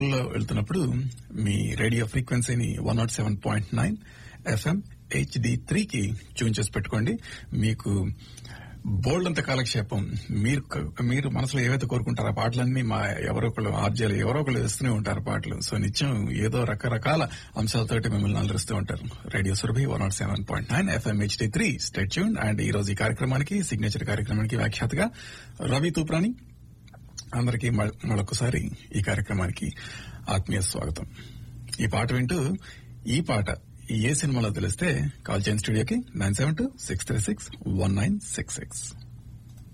లో వెళ్తున్నప్పుడు మీ రేడియో ఫ్రీక్వెన్సీని one nought seven point nine FM HD త్రీకి ట్యూన్ చేసి పెట్టుకోండి మీకు బోల్డ్ అంత కాలక్షేపం మీరు మీరు మనసులో ఏవైతే కోరుకుంటారో ఆ పాటలన్నీ మా ఎవరో ఒకళ్ళు ఆర్జీలు ఎవరో ఒకళ్ళు వేస్తూనే ఉంటారు పాటలు సో నిత్యం ఏదో రకరకాల అంశాలతోటి మిమ్మల్ని అలరిస్తూ ఉంటారు radio Surabhi one nought seven point nine FM HD three stay tuned and ఈ రోజు ఈ కార్యక్రమానికి సిగ్నేచర్ కార్యక్రమానికి వ్యాఖ్యాతగా రవి తూప్రాని అందరికీ మళ్- మరొకసారి ఈ కార్యక్రమానికి ఆత్మీయ స్వాగతం ఈ పాట వింటూ ఈ పాట ఏ సినిమాలో తెలిస్తే కాల్ చేయని స్టూడియోకి nine seven two six three six one nine six six